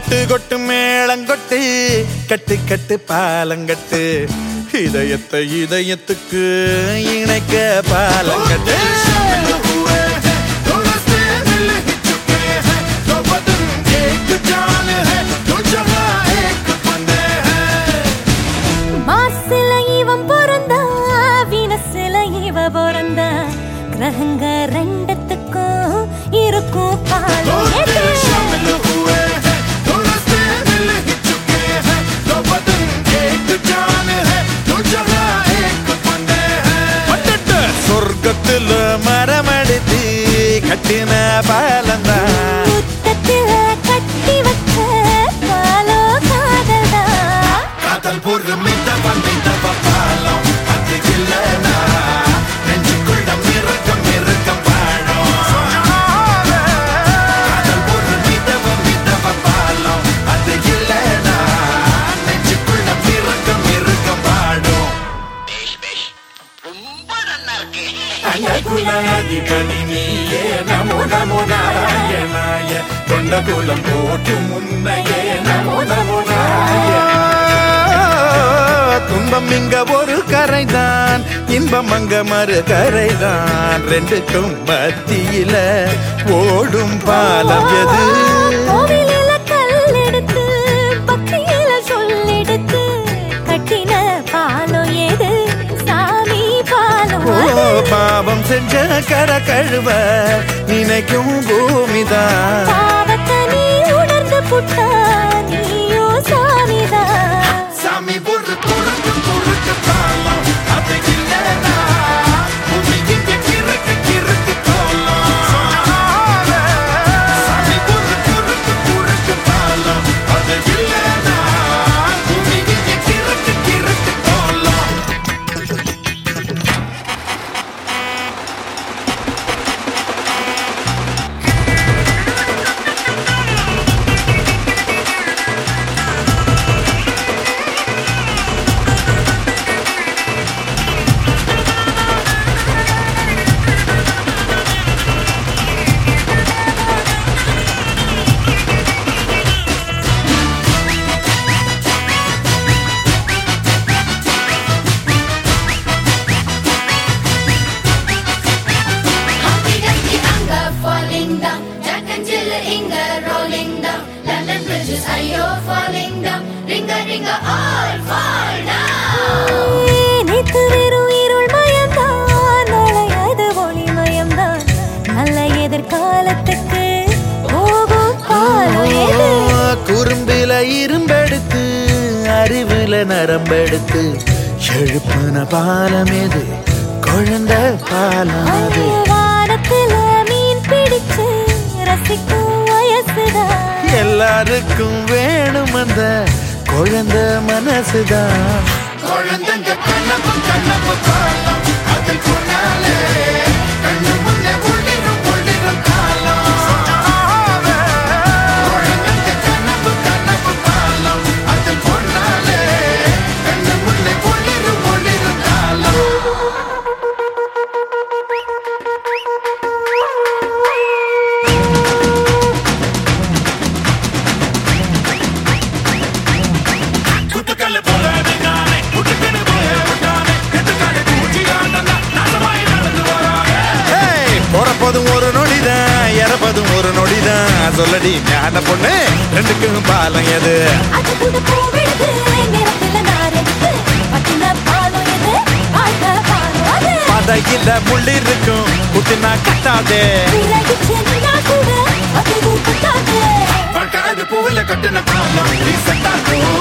கொட்டு கொட்டு மேளங்கொட்டு கட்டு கட்டு பாலங்கட்டு இதயத்தை இதயத்துக்கு இணைக்க பாலங்கட்டு மாசில இவன் பிறந்தா வீனசில இவ பிறந்தா கிரகங்க ரெண்டத்துக்கும் இருக்கும் பாலம் எது? பட்டட்டு சொர்க்கத்துல மரமடித்து கட்டின பாலந்தான் முத்தத்தில கட்டி வச்ச பாலோ காதல்தா காதல் பொறுமித்த வந்தித்த பாலம் அது இல்லனா நெஞ்சுக்குள்ள மிருக்கம் மிருக்கம் வாழும் காதல் பொறுமித்த வந்தித்த பாலம் அது இல்லனா நெஞ்சுக்குள்ள மிருக்கம் மிருக்கம் வாழும் அழகுலாதிபதி நீயே நமோ நமோ நாராயணாய கொண்ட குலம் போற்றும் முன்னையே நமோ நமோ துன்பம் இங்க ஒரு கரைதான் இன்பம் அங்க மறு கரைதான் ரெண்டுக்கும் மத்தியில ஓடும் பாலம் எது கோவிலில கல்லெடுத்து பக்தியில சொல்லெடுத்து கட்டின பாலம் எது சாமி பாலம் ஓ அது. பாவம் செஞ்ச கர கழுவ நினைக்கும் பூமிதான் பாவத்தை நீ உணர்ந்து புட்டா நீயோ சாமிதான் சாமி ஒரு குறுக்கு குறுக்கு காலம் அது இல்லனா பூமி இங்க கிறுக்கு கிறுக்கு கோலம் சாமி ஒரு குறுக்கு குறுக்கு காலம் அது இல்லனா பூமி இங்க கிறுக்கு கிறுக்கு கோலம் Humpty Dumpty anger falling down. Jack and Jill Inga rolling down. London bridges are you falling down. Ringa ringa all fall down. நேத்து வெறும் இருள் மயம்தான் நாளை அது ஒளி மயம்தான் நல்ல எதிர்காலத்துக்கு போகும் பாலம் எது குறும்பில இரும்பெடுத்து அறிவுல நரம்பெடுத்து எழுப்புன பாலம் எது குழந்தை பாலம் அது வானத்துல மீன் பிடிச்சு ரசிக்கும் வயசுதான் எல்லாருக்கும் வேணும் அந்த குழந்தை மனசுதான் குழந்தைங்க கண்ணப்பு கண்ணப்பு காலம் அதில் கொண்டாலே கண்ணு முன்னே ஒளிரும் ஒளிரும் காலம் குழந்தைங்க கண்ணப்பு கண்ணப்பு காலம் அதில் கொண்டாலே கண்ணு முன்னே ஒளிரும் ஒளிரும் காலம் குட்டுக்கல்லு போகாது நானே குட்டுக்கல்லு போக விட்டானே எதுக்காக கூச்சி ஆண்டா நாசமாய் நடந்து வராங்க ஏய், பிறப்பதும் ஒரு நொடிதான் இறப்பதும் ஒரு நொடிதான் சொல்லடி ஞான பொண்ணு ரெண்டுக்கும் பாலம் எது அது கூட போவிடுது நிறத்துல நாரெடுத்து பட்டின பாலம் எது வாழ்க்கை பாலம் அது பதையில முள்ளி இருக்கும் குத்தினா கட்டாதே விலகி சென்னா கூட அது கூப்பிட்டாது பட்டாது பூவில கட்டின காலம் நீ செத்தாக்கும்